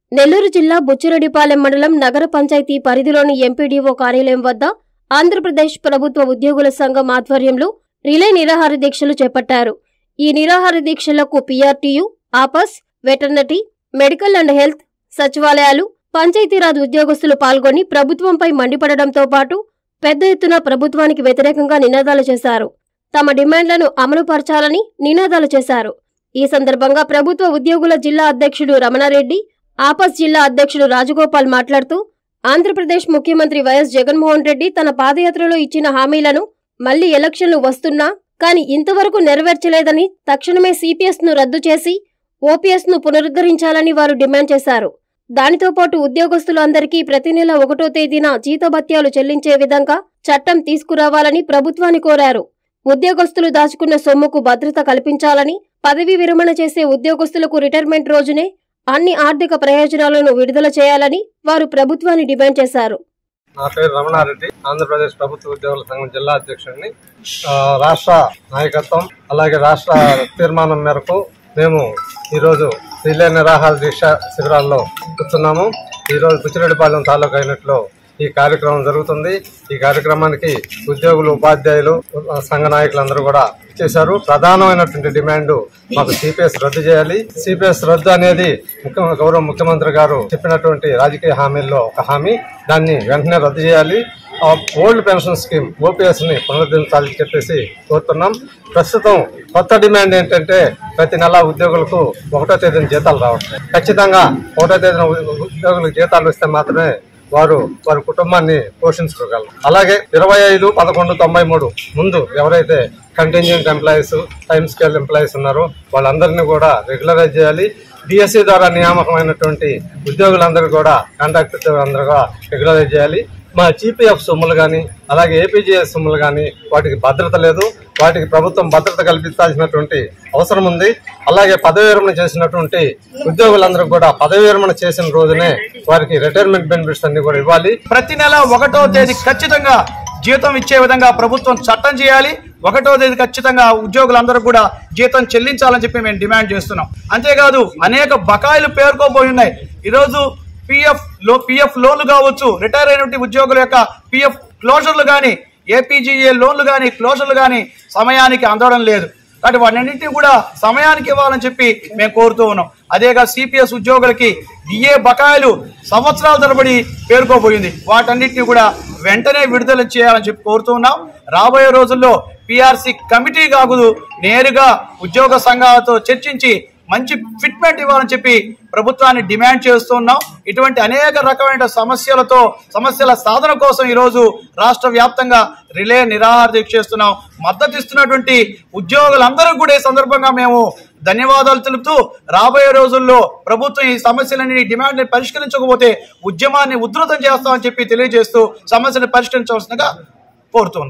నెల్లూరు జిల్లా బుచ్చిరెడ్డిపాలెం మండలం నగర పంచాయతీ పరిధిలోని ఎంపీడీఓ కార్యాలయం వద్ద ఆంధ్రప్రదేశ్ ప్రభుత్వ ఉద్యోగుల సంఘం ఆధ్వర్యంలో రిలే నిరాహార దీక్షలు చేపట్టారు ఈ నిరాహార దీక్షలకు పీఆర్టీయు ఆపస్ వెటర్నరీ మెడికల్ అండ్ హెల్త్ సచివాలయాలు పంచాయతీరాజ్ ఉద్యోగస్తులు పాల్గొని ప్రభుత్వంపై మండిపడడంతో పాటు పెద్ద ఎత్తున ప్రభుత్వానికి వ్యతిరేకంగా నినాదాలు చేశారు తమ డిమాండ్లను అమలుపరచాలని నినాదాలు చేశారు ఈ సందర్భంగా ప్రభుత్వ ఉద్యోగుల జిల్లా అధ్యక్షుడు రమణారెడ్డి ఆపస్ జిల్లా అధ్యక్షుడు రాజగోపాల్ మాట్లాడుతూ ఆంధ్రప్రదేశ్ ముఖ్యమంత్రి వైఎస్ జగన్మోహన్ రెడ్డి తన పాదయాత్రలో ఇచ్చిన హామీలను మళ్లీ ఎలక్షన్లు వస్తున్నా కానీ ఇంతవరకు నెరవేర్చలేదని తక్షణమే సిపిఎస్ ను రద్దు చేసి ఓపీఎస్ ను పునరుద్ధరించాలని వారు డిమాండ్ చేశారు దానితో పాటు ఉద్యోగస్తులు అందరికీ ప్రతి నెల ఒకటో తేదీన జీతభత్యాలు చెల్లించే విధంగా చట్టం తీసుకురావాలని ప్రభుత్వాన్ని కోరారు ఉద్యోగస్తులు దాచుకున్న సొమ్ముకు భద్రత కల్పించాలని పదవీ విరమణ చేసే ఉద్యోగస్తులకు రిటైర్మెంట్ రోజునే అన్ని ఆర్థిక ప్రయోజనాలను విడుదల చేయాలని వారు ప్రభుత్వాన్ని డిమాండ్ చేశారు నా పేరు రమణారెడ్డి ఆంధ్రప్రదేశ్ ప్రభుత్వ ఉద్యోగుల సంఘం జిల్లా అధ్యక్షుడిని ఆ, రాష్ట్ర నాయకత్వం అలాగే రాష్ట్ర తీర్మానం మేరకు మేము ఈరోజు రిలే నిరాహార దీక్ష శిబిరాల్లో కూర్చున్నాము ఈరోజు బుచ్చిరెడ్డిపాలెం తాలూకా అయినట్లో ఈ కార్యక్రమం జరుగుతుంది ఈ కార్యక్రమానికి ఉద్యోగులు ఉపాధ్యాయులు సంఘ నాయకులందరూ కూడా చేశారు ప్రధానమైనటువంటి డిమాండ్ మాకు సిపిఎస్ రద్దు చేయాలి సిపిఎస్ రద్దు అనేది ముఖ్య గౌరవ ముఖ్యమంత్రి గారు చెప్పినటువంటి రాజకీయ హామీల్లో ఒక హామీ దాన్ని వెంటనే రద్దు చేయాలి ఆ ఓల్డ్ పెన్షన్ స్కీమ్ ఓపీఎస్ ని పునరుద్ధరించాలని చెప్పేసి కోరుతున్నాం ప్రస్తుతం కొత్త డిమాండ్ ఏంటంటే ప్రతి నెల ఉద్యోగులకు ఒకటో తేదీన జీతాలు రావట్లేదు ఖచ్చితంగా ఒకటో తేదీన ఉ- ఉద్యోగులకు జీతాలు ఇస్తే మాత్రమే వారు వారి కుటుంబాన్ని పోషించుకోగలరు అలాగే ఇరవై ఐదు పదకొండు తొంభై మూడు ముందు ఎవరైతే contingent employees time scale employees ఉన్నారో వాళ్ళందరినీ కూడా రెగ్యులరైజ్ చేయాలి డిఎస్సి ద్వారా నియామకమైనటువంటి ఉద్యోగులందరూ కూడా కాంట్రాక్ట్ ఉద్యోగులందరూ కూడా రెగ్యులరైజ్ చేయాలి మా జీపీఎఫ్ సొమ్ములు కానీ అలాగే ఏపీజీఎస్ సొమ్ములు కానీ వాటికి భద్రత లేదు వాటికి ప్రభుత్వం భద్రత కల్పించాల్సినటువంటి అవసరం ఉంది అలాగే పదవి విరమణ చేసినటువంటి ఉద్యోగులందరూ కూడా పదవి విరమణ చేసిన రోజునే వారికి రిటైర్మెంట్ బెనిఫిట్స్ అన్ని కూడా ఇవ్వాలి ప్రతి నెల ఒకటో తేదీ ఖచ్చితంగా జీతం ఇచ్చే విధంగా ప్రభుత్వం చట్టం చేయాలి ఒకటో తేదీ ఖచ్చితంగా ఉద్యోగులందరూ కూడా జీతం చెల్లించాలని చెప్పి మేము డిమాండ్ చేస్తున్నాం అంతేకాదు అనేక బకాయిలు పేర్కోబోయి ఉన్నాయి ఈరోజు పిఎఫ్ లో పిఎఫ్ లోన్లు కావచ్చు రిటైర్ అయినటువంటి ఉద్యోగుల యొక్క పిఎఫ్ క్లోజర్లు కానీ ఏపీజీఏ లోన్లు కానీ క్లోజర్లు కానీ సమయానికి అందడం లేదు కాబట్టి వాటన్నింటినీ కూడా సమయానికి ఇవ్వాలని చెప్పి మేము కోరుతూ ఉన్నాం అదేగా సిపిఎస్ ఉద్యోగులకి డిఏ బకాయిలు సంవత్సరాల తరబడి పేర్కోబోయింది వాటన్నిటిని కూడా వెంటనే విడుదల చేయాలని చెప్పి కోరుతూ ఉన్నాం రాబోయే రోజుల్లో పిఆర్సి కమిటీ కాకుదు నేరుగా ఉద్యోగ సంఘాలతో చర్చించి మంచి ఫిట్మెంట్ ఇవ్వాలని చెప్పి ప్రభుత్వాన్ని డిమాండ్ చేస్తున్నాం ఇటువంటి అనేక రకమైన సమస్యలతో సమస్యల సాధన కోసం ఈరోజు రాష్ట్ర వ్యాప్తంగా రిలే నిరాహార దీక్ష చేస్తున్నాం మద్దతు ఇస్తున్నటువంటి ఉద్యోగులందరూ కూడా ఈ సందర్భంగా మేము ధన్యవాదాలు తెలుపుతూ రాబోయే రోజుల్లో ప్రభుత్వం ఈ సమస్యలని డిమాండ్ని పరిష్కరించకపోతే ఉద్యమాన్ని ఉధృతం చేస్తామని చెప్పి తెలియజేస్తూ సమస్యను పరిష్కరించవలసిందిగా కోరుతున్నాం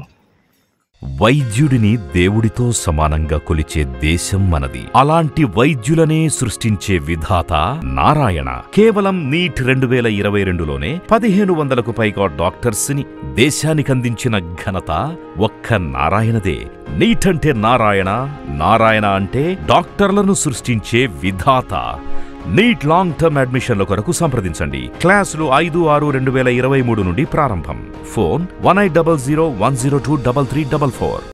వైద్యుడిని దేవుడితో సమానంగా కొలిచే దేశం మనది అలాంటి వైద్యులనే సృష్టించే విధాత నారాయణ కేవలం నీట్ రెండు వేల ఇరవై రెండులోనే పదిహేను వందలకు పైగా డాక్టర్స్ ని దేశానికందించిన ఘనత ఒక్క నారాయణదే నీట్ అంటే నారాయణ నారాయణ అంటే డాక్టర్లను సృష్టించే విధాత నీట్ లాంగ్ టర్మ్ అడ్మిషన్ల కొరకు సంప్రదించండి క్లాసులు ఐదు ఆరు రెండు వేల ఇరవై మూడు నుండి ప్రారంభం phone one eight double zero one zero two double three double four